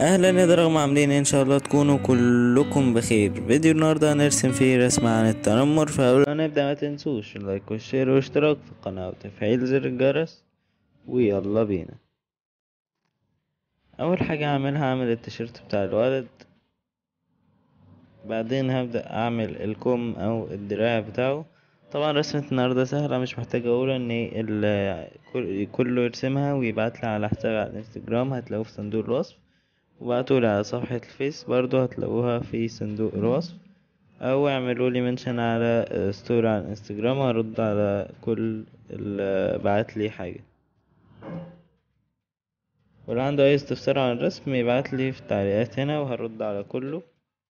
اهلا يا درغم عاملين إيه؟ ان شاء الله تكونوا كلكم بخير فيديو النهارده هنرسم فيه رسمة عن التنمر فقبل ما نبدأ ما تنسوش اللايك والشير والاشتراك في القناة وتفعيل زر الجرس ويلا بينا اول حاجة هعملها هعمل التيشيرت بتاع الولد بعدين هبدأ اعمل الكم او الدراع بتاعه طبعا رسمة النهاردة سهلة مش محتاج اقول ان ال- كل- كله يرسمها ويبعتلي على حسابي على الانستجرام هتلاقوه في صندوق الوصف وبعتولي على صفحة الفيس برضو هتلاقوها في صندوق الوصف او اعملولي منشن على ستوري على الانستجرام وهرد على كل اللي بعتلي حاجة واللي عنده اي استفسار عن الرسم يبعتلي في التعليقات هنا وهرد على كله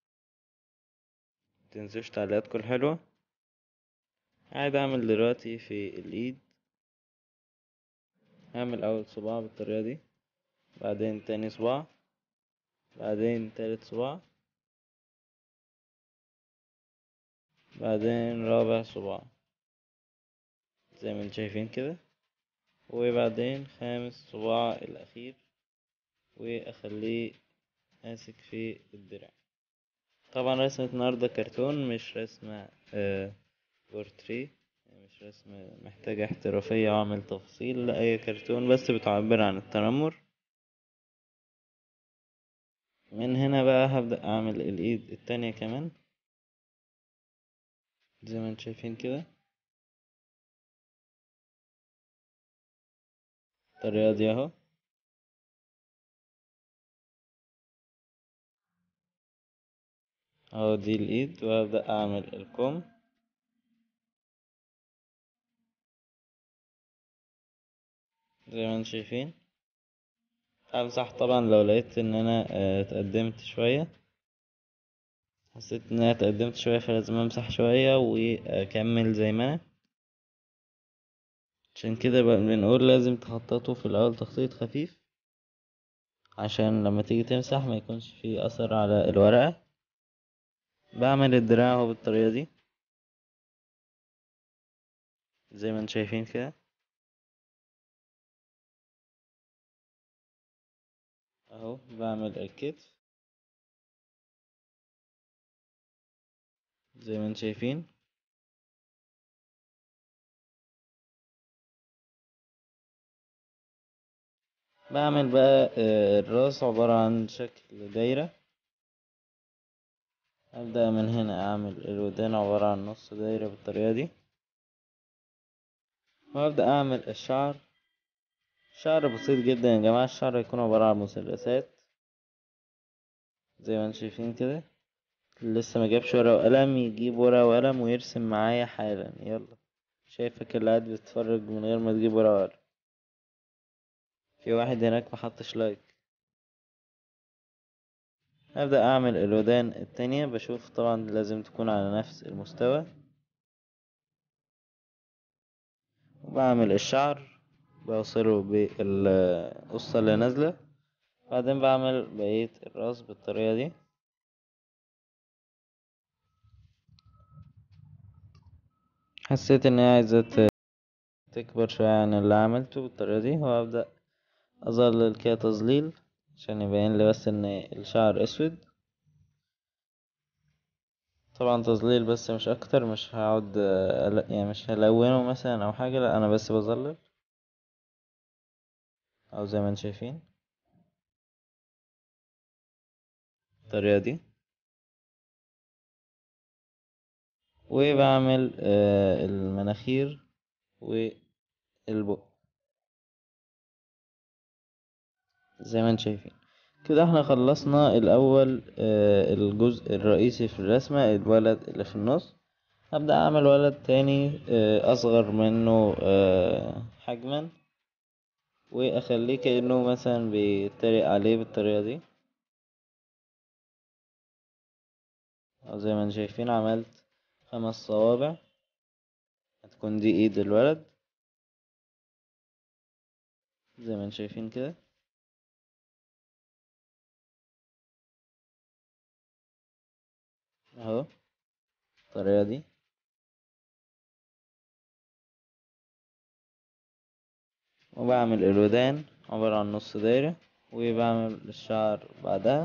متنسوش تعليقاتكم الحلوة قاعد اعمل دلوقتي في الايد هعمل اول صباع بالطريقة دي بعدين تاني صباع بعدين تالت صباع بعدين رابع صباع زي ما انتم شايفين كده وبعدين خامس صباع الاخير واخليه ماسك في الدراع طبعا رسمة النهاردة كرتون مش رسمة آه بورتري مش رسمة محتاجة احترافية واعمل تفصيل لا هي كرتون بس بتعبر عن التنمر من هنا بقى هبدأ اعمل الايد التانية كمان زي ما انتم شايفين كده الطريقة دي اهو اهو دي الايد وابدأ اعمل الكم زي ما انتم شايفين امسح طبعا لو لقيت ان انا آه، اتقدمت شوية حسيت ان انا اتقدمت شوية فلازم امسح شوية واكمل زي ما انا عشان كده بقى بنقول لازم تخططه في الاول تخطيط خفيف عشان لما تيجي تمسح ما يكونش فيه اثر على الورقة بعمل الدراع اهو بالطريقة دي زي ما انتم شايفين كده اهو بعمل الكتف زي ما انتم شايفين بعمل بقى آه، الراس عبارة عن شكل دايرة أبدأ من هنا أعمل الودان عبارة عن نص دايرة بالطريقة دي وأبدأ أعمل الشعر شعر بسيط جدا يا جماعة الشعر يكون عبارة عن مثلثات زي ما انتم شايفين كده لسه ما جابش ورقة وقلم يجيب ورقة وقلم ويرسم معايا حالا يلا شايفك اللي قاعد بيتفرج من غير ما تجيب ورقة وقلم في واحد هناك محطش لايك أبدأ أعمل الودان التانية بشوف طبعا لازم تكون على نفس المستوى وبعمل الشعر بوصله بالقصة اللي نازلة بعدين بعمل بقية الراس بالطريقة دي حسيت ان هي عايزة ت- تكبر شوية عن اللي عملته بالطريقة دي وأبدأ أظلل كده تظليل عشان يبين لي بس ان الشعر اسود طبعا تظليل بس مش اكتر مش هقعد آه، أل- يعني مش هلونه مثلا او حاجة لا انا بس بظلل او زي ما انتم شايفين الطريقة دي وبعمل آه، المناخير والبق زي ما انتم شايفين كده احنا خلصنا الاول آه، الجزء الرئيسي في الرسمة الولد اللي في النص هبدأ اعمل ولد تاني آه، اصغر منه آه، حجما واخليه كأنه مثلا بيتريق عليه بالطريقة دي أو زي ما انتم شايفين عملت خمس صوابع هتكون دي ايد الولد زي ما انتم شايفين كده اهو الطريقة دي وبعمل الودان عبارة عن نص دايرة وبعمل الشعر بعدها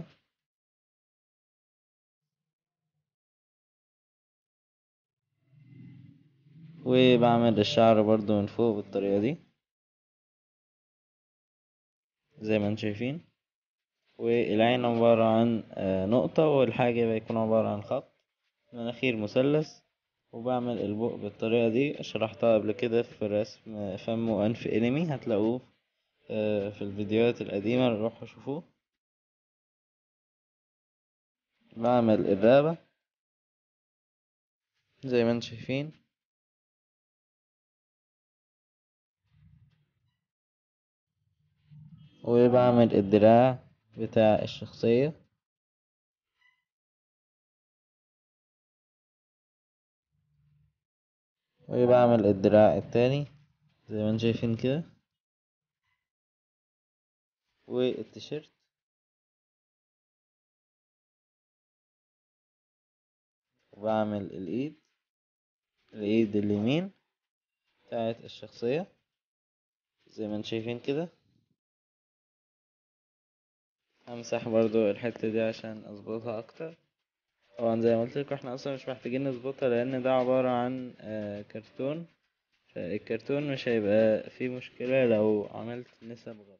وبعمل الشعر برضو من فوق بالطريقة دي زي ما انتم شايفين والعين عبارة عن آه، نقطة والحاجب هيكون عبارة عن خط مناخير مثلث وبعمل البق بالطريقة دي شرحتها قبل كده في رسم فم وأنف انمي هتلاقوه آه، في الفيديوهات القديمة روحوا شوفوه بعمل الرقبة زي ما انتم شايفين وبعمل الدراع بتاع الشخصية وبعمل الدراع التاني زي ما انتم شايفين كده والتيشيرت وبعمل الايد الايد اليمين بتاعت الشخصية زي ما انتم شايفين كده همسح برضو الحتة دي عشان اظبطها اكتر طبعا زي ما قلت لكم احنا اصلا مش محتاجين نظبطها لان ده عبارة عن آه، كرتون فالكرتون مش هيبقى فيه مشكلة لو عملت نسب غلط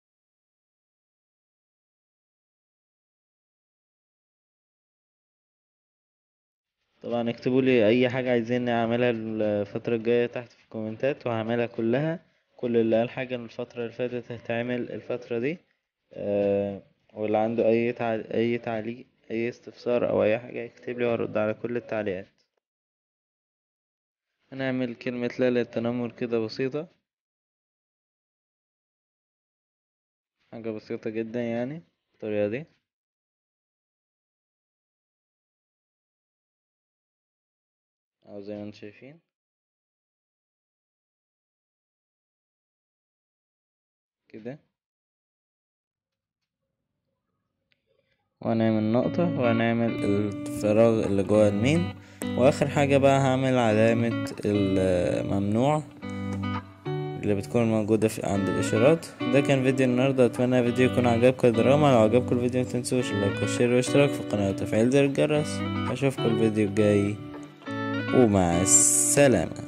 طبعا اكتبوا لي اي حاجة عايزين نعملها الفترة الجاية تحت في الكومنتات وهعملها كلها كل اللي قال حاجة من الفترة اللي فاتت هتعمل الفترة دي أه واللي عنده اي تع... اي تعليق اي استفسار او اي حاجة يكتب لي وارد على كل التعليقات هنعمل كلمة لا للتنمر كده بسيطة حاجة بسيطة جدا يعني بالطريقة دي او زي ما انتم شايفين كده وهنعمل نقطة وهنعمل الفراغ اللي جوه المين واخر حاجة بقى هعمل علامة الممنوع اللي بتكون موجودة في عند الاشارات ده كان فيديو النهاردة اتمنى الفيديو يكون عجبكم الدراما لو عجبكم الفيديو متنسوش اللايك والشير والاشتراك في القناة وتفعيل زر الجرس اشوفكم الفيديو الجاي ومع السلامة